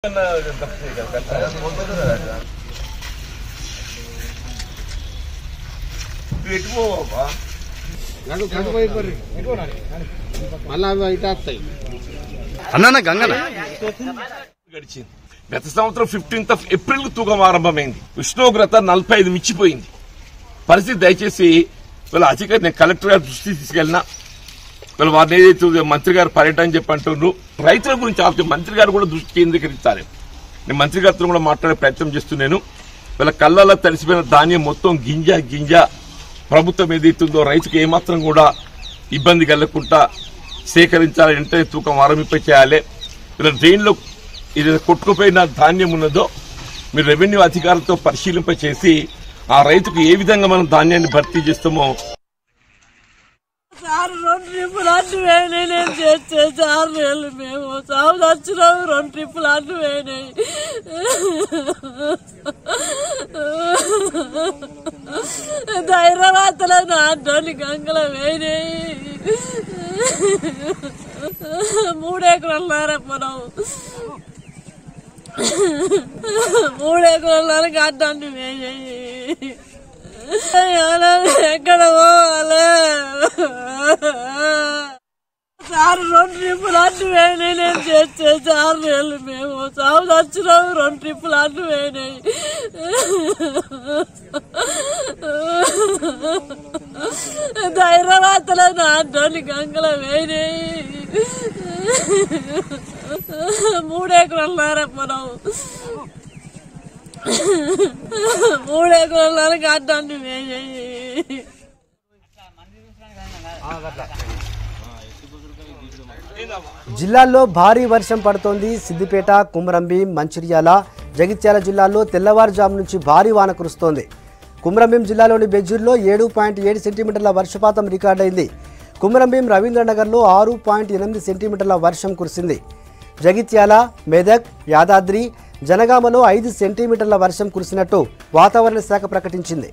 మళ్ళీ అవి అయితే వస్తాయి అన్న గంగన గడిచింది గత సంవత్సరం ఫిఫ్టీన్త్ ఆఫ్ ఏప్రిల్ తూకం ఆరంభమైంది ఉష్ణోగ్రత నలభై ఐదు మించిపోయింది పరిస్థితి దయచేసి వీళ్ళ అధికారి నేను కలెక్టర్ గారి దృష్టికి తీసుకెళ్ళినా వీళ్ళు వారిని ఏదైతే మంత్రి గారు పర్యటన చెప్పి అంటున్నారు రైతుల గురించి ఆలోచన మంత్రి గారు కూడా దృష్టి కేంద్రీకరించాలి నేను మంత్రి గారితో కూడా మాట్లాడే ప్రయత్నం చేస్తున్నాను వీళ్ళ కళ్ళల్లో తడిసిపోయిన ధాన్యం మొత్తం గింజ గింజ ప్రభుత్వం ఏదైతుందో రైతుకు ఏమాత్రం కూడా ఇబ్బంది కలగకుండా సేకరించాలి వెంటనే తూకం ఆరంభింప చేయాలి వీళ్ళ డ్రైన్లో ఇది కొట్టుకుపోయిన ధాన్యం ఉన్నదో మీరు రెవెన్యూ అధికారులతో పరిశీలింప చేసి ఆ రైతుకు ఏ విధంగా మనం ధాన్యాన్ని భర్తీ చేస్తామో సార్ రెండు ట్రిప్పులు అడ్డు వేయనాయి నేను చేస్తే సార్ వేలు మేము సాగు వచ్చినాము రెండు ట్రిప్పులు అడ్డు వేయనాయి ధైర్యవాతలో నా అడ్డోని గంగల వేయనాయి మూడెకరాలు పొలం మూడెకరాలు గడ్డాన్ని వేయనాయి ఎక్కడ పోవాలి సార్ రెండు ట్రిప్పులు అడ్డు వేయనాయి నేను చేస్తే సార్ వేలు మేము సాగు వచ్చినాము రెండు ట్రిప్పులు అడ్డు వేయనాయి ధైర్యవాతలో నా అడ్డోని గంగల వేయనాయి మూడెకరాలు పొలం మూడెకరాలు గడ్డాన్ని వేయయి జిల్లాల్లో భారీ వర్షం పడుతోంది సిద్దిపేట కుమరంభీం మంచిర్యాల జగిత్యాల జిల్లాల్లో తెల్లవారుజాము నుంచి భారీ వాన కురుస్తోంది కుమరంభీం జిల్లాలోని బెజ్జూర్లో ఏడు పాయింట్ ఏడు సెంటీమీటర్ల వర్షపాతం రికార్డైంది కుమరంభీం రవీంద్రనగర్లో ఆరు పాయింట్ ఎనిమిది సెంటీమీటర్ల వర్షం కురిసింది జగిత్యాల మెదక్ యాదాద్రి జనగామలో ఐదు సెంటీమీటర్ల వర్షం కురిసినట్టు వాతావరణ శాఖ ప్రకటించింది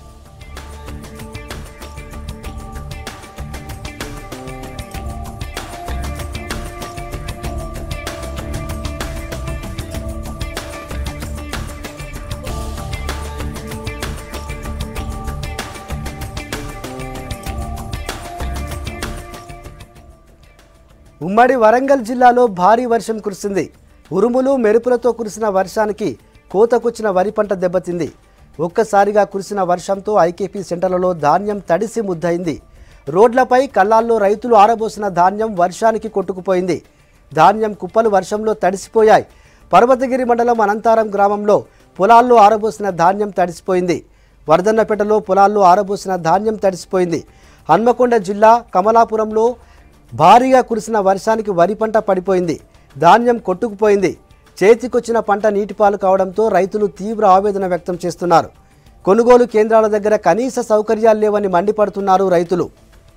ఉమ్మడి వరంగల్ జిల్లాలో భారీ వర్షం కురిసింది ఉరుములు మెరుపులతో కురిసిన వర్షానికి కోతకొచ్చిన వరి పంట దెబ్బతింది ఒక్కసారిగా కురిసిన వర్షంతో ఐకేపీ సెంటర్లలో ధాన్యం తడిసి ముద్దయింది రోడ్లపై కళ్ళాల్లో రైతులు ఆరబోసిన ధాన్యం వర్షానికి కొట్టుకుపోయింది ధాన్యం కుప్పలు వర్షంలో తడిసిపోయాయి పర్వతగిరి మండలం అనంతారం గ్రామంలో పొలాల్లో ఆరబోసిన ధాన్యం తడిసిపోయింది వరదన్నపేటలో పొలాల్లో ఆరబోసిన ధాన్యం తడిసిపోయింది హన్మకొండ జిల్లా కమలాపురంలో భారీగా కురిసిన వర్షానికి వరి పంట పడిపోయింది ధాన్యం కొట్టుకుపోయింది చేతికొచ్చిన పంట నీటిపాలు కావడంతో రైతులు తీవ్ర ఆవేదన వ్యక్తం చేస్తున్నారు కొనుగోలు కేంద్రాల దగ్గర కనీస సౌకర్యాలు లేవని మండిపడుతున్నారు రైతులు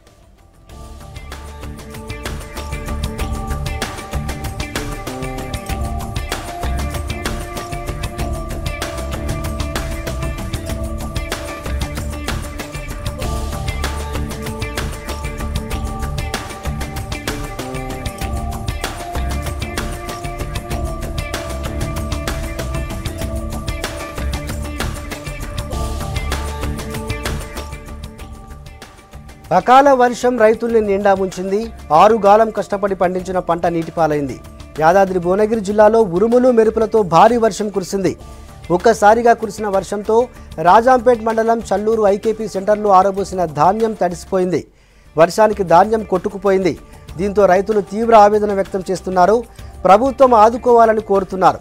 అకాల వర్షం రైతుల్ని నిండా ముంచింది ఆరుగాలం కష్టపడి పండించిన పంట నీటిపాలైంది యాదాద్రి భువనగిరి జిల్లాలో ఉరుములు మెరుపులతో భారీ వర్షం కురిసింది ఒక్కసారిగా కురిసిన వర్షంతో రాజాంపేట్ మండలం చల్లూరు ఐకేపీ సెంటర్లో ఆరబోసిన ధాన్యం తడిసిపోయింది వర్షానికి ధాన్యం కొట్టుకుపోయింది దీంతో రైతులు తీవ్ర ఆవేదన వ్యక్తం చేస్తున్నారు ప్రభుత్వం ఆదుకోవాలని కోరుతున్నారు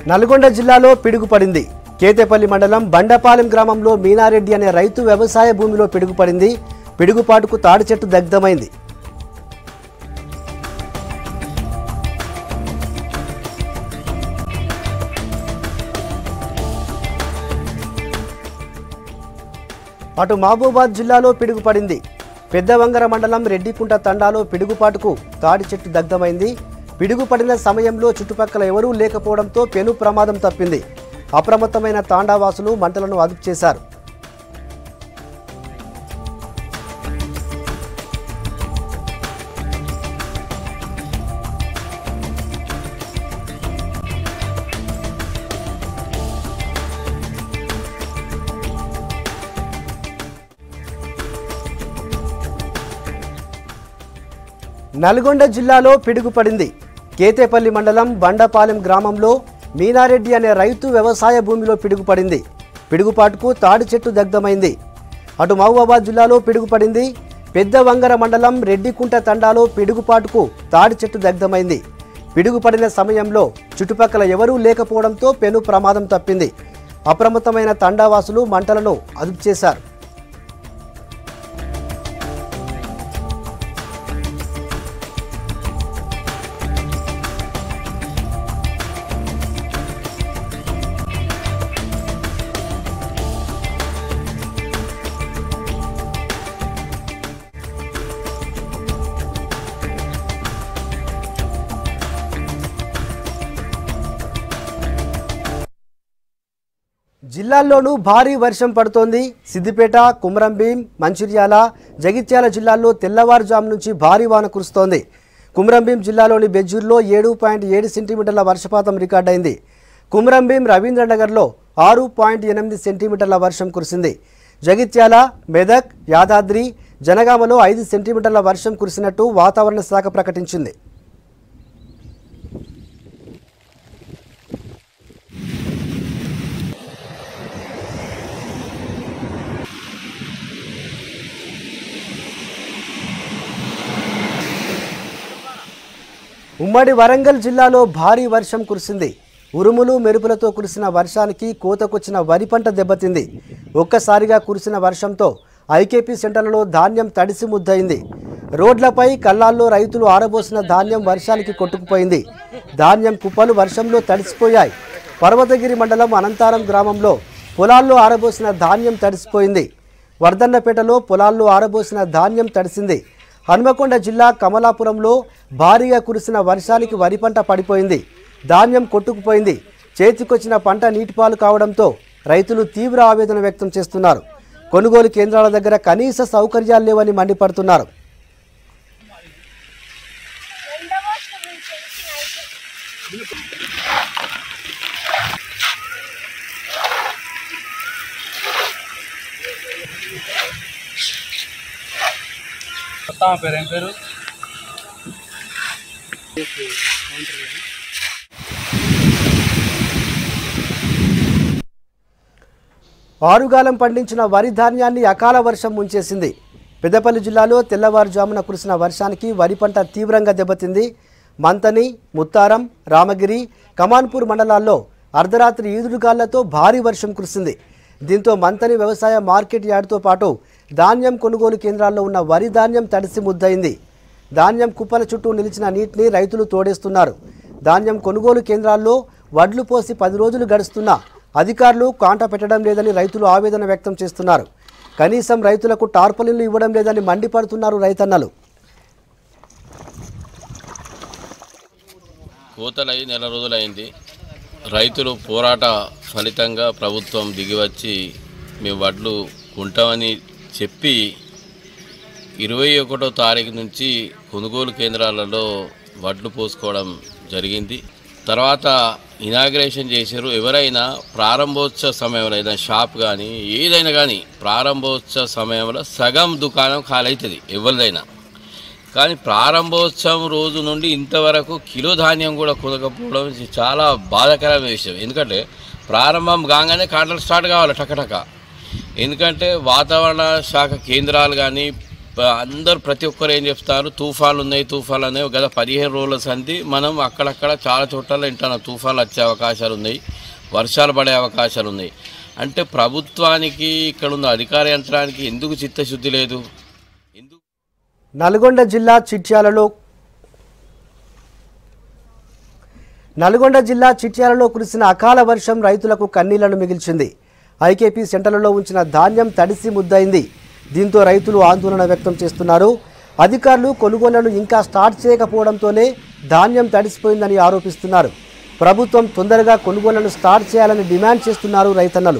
నల్గొండ జిల్లాలో పిడుగుపడింది కేతేపల్లి మండలం బండపాలెం గ్రామంలో మీనారెడ్డి అనే రైతు వ్యవసాయ భూమిలో పిడుగుపడింది పిడుగుపాటుకు తాడి చెట్టు దగ్ధమైంది అటు మహబూబాద్ జిల్లాలో పిడుగుపడింది పెద్దవంగర మండలం రెడ్డికుంట తండాలో పిడుగుపాటుకు తాడి చెట్టు దగ్ధమైంది పిడుగుపడిన సమయంలో చుట్టుపక్కల ఎవరూ లేకపోవడంతో పెను ప్రమాదం తప్పింది అప్రమత్తమైన తాండావాసులు మంటలను అదుపు చేశారు నల్గొండ జిల్లాలో పిడుగుపడింది కేతేపల్లి మండలం బండపాలెం గ్రామంలో మీనారెడ్డి అనే రైతు వ్యవసాయ భూమిలో పిడుగుపడింది పిడుగుపాటుకు తాడి చెట్టు దగ్ధమైంది అటు మహబూబాబాద్ జిల్లాలో పిడుగుపడింది పెద్ద వంగర మండలం రెడ్డికుంట తండాలో పిడుగుపాటుకు తాడి చెట్టు దగ్ధమైంది పిడుగుపడిన సమయంలో చుట్టుపక్కల ఎవరూ లేకపోవడంతో పెను ప్రమాదం తప్పింది అప్రమత్తమైన తండావాసులు మంటలను అదుపు చేశారు జిల్లాల్లోనూ భారీ వర్షం పడుతోంది సిద్దిపేట కుమ్రంభీం మంచిర్యాల జగిత్యాల జిల్లాల్లో తెల్లవారుజాము నుంచి భారీ వాన కురుస్తోంది కుమ్రంభీం జిల్లాలోని బెజ్జూర్లో ఏడు పాయింట్ ఏడు సెంటీమీటర్ల వర్షపాతం రికార్డైంది కుమ్రంభీం రవీంద్రనగర్లో ఆరు పాయింట్ ఎనిమిది సెంటీమీటర్ల వర్షం కురిసింది జగిత్యాల మెదక్ యాదాద్రి జనగామలో ఐదు సెంటీమీటర్ల వర్షం కురిసినట్టు వాతావరణ శాఖ ప్రకటించింది ఉమ్మడి వరంగల్ జిల్లాలో భారీ వర్షం కురిసింది ఉరుములు మెరుపులతో కురిసిన వర్షానికి కోతకొచ్చిన వరి పంట దెబ్బతింది ఒక్కసారిగా కురిసిన వర్షంతో ఐకేపీ సెంటర్లలో ధాన్యం తడిసి ముద్దయింది రోడ్లపై కళ్ళాల్లో రైతులు ఆరబోసిన ధాన్యం వర్షానికి కొట్టుకుపోయింది ధాన్యం కుప్పలు వర్షంలో తడిసిపోయాయి పర్వతగిరి మండలం అనంతారం గ్రామంలో పొలాల్లో ఆరబోసిన ధాన్యం తడిసిపోయింది వర్ధన్నపేటలో పొలాల్లో ఆరబోసిన ధాన్యం తడిసింది హన్మకొండ జిల్లా కమలాపురంలో భారీగా కురిసిన వర్షానికి వరి పంట పడిపోయింది ధాన్యం కొట్టుకుపోయింది చేతికొచ్చిన పంట నీటిపాలు కావడంతో రైతులు తీవ్ర ఆవేదన వ్యక్తం చేస్తున్నారు కొనుగోలు కేంద్రాల దగ్గర కనీస సౌకర్యాలు లేవని మండిపడుతున్నారు పేరు ఏం పేరు ఆరుగాలం పండించిన వరి ధాన్యాన్ని అకాల వర్షం ముంచేసింది పెద్దపల్లి జిల్లాలో తెల్లవారుజామున కురిసిన వర్షానికి వరి పంట తీవ్రంగా దెబ్బతింది మంతని ముత్తారం రామగిరి కమాన్పూర్ మండలాల్లో అర్ధరాత్రి ఈదురుగాళ్లతో భారీ వర్షం కురిసింది దీంతో మంతని వ్యవసాయ మార్కెట్ యార్డుతో పాటు ధాన్యం కొనుగోలు కేంద్రాల్లో ఉన్న వరి ధాన్యం తడిసి ముద్దయింది ధాన్యం కుప్పల చుట్టూ నిలిచిన నీటిని రైతులు తోడేస్తున్నారు ధాన్యం కొనుగోలు కేంద్రాల్లో వడ్లు పోసి పది రోజులు గడుస్తున్నా అధికారులు కాంట పెట్టడం లేదని రైతులు ఆవేదన వ్యక్తం చేస్తున్నారు కనీసం రైతులకు టార్పలిన్లు ఇవ్వడం లేదని మండిపడుతున్నారు రైతన్నలు కోతలై నెల రోజులైంది రైతులు పోరాట ఫలితంగా ప్రభుత్వం దిగివచ్చి మేము వడ్లు కొంటామని చెప్పి ఇరవై ఒకటో తారీఖు నుంచి కొనుగోలు కేంద్రాలలో వడ్లు పోసుకోవడం జరిగింది తర్వాత ఇనాగ్రేషన్ చేశారు ఎవరైనా ప్రారంభోత్సవ సమయంలో ఏదైనా షాప్ కానీ ఏదైనా కానీ ప్రారంభోత్సవ సమయంలో సగం దుకాణం ఖాళీ అవుతుంది ఎవరిదైనా కానీ ప్రారంభోత్సవం రోజు నుండి ఇంతవరకు కిలో ధాన్యం కూడా కొనకపోవడం ఇది చాలా బాధాకరమైన విషయం ఎందుకంటే ప్రారంభం కాగానే కాంటలు స్టార్ట్ కావాలి టకటక ఎందుకంటే వాతావరణ శాఖ కేంద్రాలు కానీ ప- అందరు ప్రతి ఒక్కరు ఏం చెప్తారు తుఫాన్లు ఉన్నాయి తుఫాన్లు ఉన్నాయి గత పదిహేను రోజుల సంధి మనం అక్కడక్కడ చాలా చోట్ల వింటున్నాం తుఫాన్లు వచ్చే అవకాశాలు ఉన్నాయి వర్షాలు పడే అవకాశాలు ఉన్నాయి అంటే ప్రభుత్వానికి ఇక్కడ ఉన్న అధికార యంత్రానికి ఎందుకు చిత్తశుద్ధి లేదు ఎందుకు నల్గొండ జిల్లా చిట్యాలలో నల్గొండ జిల్లా చిట్యాలలో కురిసిన అకాల వర్షం రైతులకు కన్నీళ్లను మిగిల్చింది ఐకేపీ సెంటర్లలో ఉంచిన ధాన్యం తడిసి ముద్దయింది దీంతో రైతులు ఆందోళన వ్యక్తం చేస్తున్నారు అధికారులు కొనుగోళ్లను ఇంకా స్టార్ట్ చేయకపోవడంతోనే ధాన్యం తడిసిపోయిందని ఆరోపిస్తున్నారు ప్రభుత్వం తొందరగా కొనుగోళ్లను స్టార్ట్ చేయాలని డిమాండ్ చేస్తున్నారు రైతన్నలు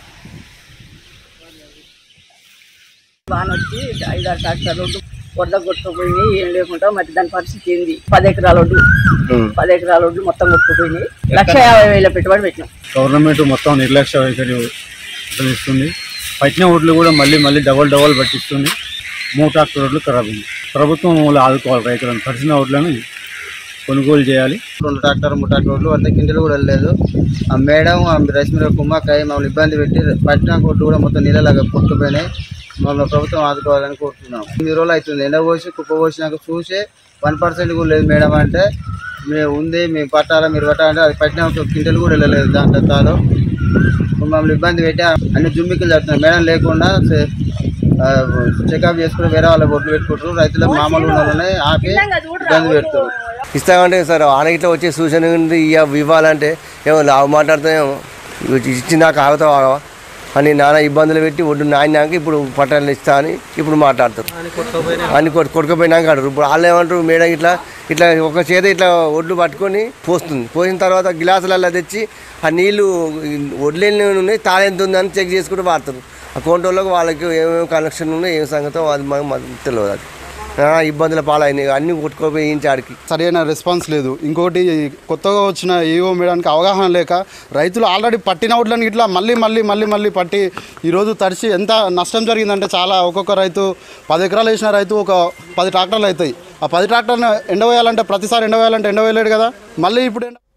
వాన వచ్చి ఐదారు ట్రాక్టర్ రోడ్డు వడ్ల కొట్టుకుపోయినాయి ఏం లేకుండా మరి దాని పరిస్థితి ఏంది పది ఎకరాల రోడ్డు పది ఎకరాల రోడ్లు మొత్తం కొట్టుకుపోయినాయి లక్ష యాభై వేల పెట్టుబడి పెట్టినాం గవర్నమెంట్ మొత్తం నిర్లక్ష్య వైఖరి ఉపయోగిస్తుంది పట్టిన ఓట్లు కూడా మళ్ళీ మళ్ళీ డబల్ డబల్ పట్టిస్తుంది మూడు ట్రాక్టర్ రోడ్లు ఖరాబ్ అయింది ప్రభుత్వం వాళ్ళు ఆదుకోవాలి రైతులను పడిచిన ఓట్లను కొనుగోలు చేయాలి రెండు ట్రాక్టర్ మూడు ట్రాక్టర్ రోడ్లు వంద కింటలు కూడా వెళ్ళలేదు ఆ మేడం ఆ రశ్మి కుమ్మకాయ మమ్మల్ని ఇబ్బంది పెట్టి పట్టిన కొట్లు కూడా మొత్తం నీళ్ళలాగా కొట్టుకుపోయినాయి మమ్మల్ని ప్రభుత్వం ఆదుకోవాలని కోరుతున్నాం ఎనిమిది రోజులు అవుతుంది ఎండ పోసి కుప్ప పోసినాక చూసి వన్ పర్సెంట్ కూడా లేదు మేడం అంటే మేము ఉంది మేము పట్టాలా మీరు పట్టాలంటే అది పట్టిన ఒక క్వింటల్ కూడా వెళ్ళలేదు దాంట్లో తాను మమ్మల్ని ఇబ్బంది పెట్టి అన్ని జుమ్మికలు జరుగుతున్నాయి మేడం లేకుండా చె- ఆ, చెకప్ చేసుకుని వేరే వాళ్ళ బొట్లు పెట్టుకుంటారు రైతులకు మామూలు ఉన్న వాళ్ళని ఆపి ఇబ్బంది పెడుతున్నారు ఇస్తామంటే సార్ ఆన ఇట్లా వచ్చే సూచన ఉంది ఇక ఇవ్వాలంటే ఏమో లావు మాట్లాడుతామేమో ఇచ్చిందాక ఆగుతావు ఆగవా అని నానా ఇబ్బందులు పెట్టి ఒడ్డు నాయనాక ఇప్పుడు పట్టాలు ఇస్తా అని ఇప్పుడు మాట్లాడతారు అని కొట్టు కొట్టుకుపోయినాక అంటారు ఇప్పుడు వాళ్ళు ఏమంటారు మేడం ఇట్లా ఇట్లా ఒక చేత ఇట్లా ఒడ్లు పట్టుకొని పోస్తుంది పోసిన తర్వాత గ్లాసులలో తెచ్చి ఆ నీళ్లు వడ్లేని ఉన్నాయి తాళెంత ఉందని చెక్ చేసుకుంటూ వాడతారు ఆ కొంటోళ్ళకి వాళ్ళకి ఏమేమి కనెక్షన్ ఉన్నాయి ఏం సంగతో అది మాకు మాకు తెలియదు అది ఆ, ఇబ్బందుల పాలైనాయి అన్నీ కొట్టుకోపోయి ఇంచాడికి సరైన రెస్పాన్స్ లేదు ఇంకోటి కొత్తగా వచ్చిన ఏవో మేడానికి అవగాహన లేక రైతులు ఆల్రెడీ పట్టిన వడ్లని ఇట్లా మళ్ళీ మళ్ళీ మళ్ళీ మళ్ళీ పట్టి ఈరోజు తడిచి ఎంత నష్టం జరిగిందంటే చాలా ఒక్కొక్క రైతు పది ఎకరాలు వేసిన రైతు ఒక పది ట్రాక్టర్లు అవుతాయి ఆ పది ట్రాక్టర్లు ఎండవేయాలంటే ప్రతిసారి ఎండవేయాలంటే ఎండవేయలేడు కదా మళ్ళీ ఇప్పుడు ఎండ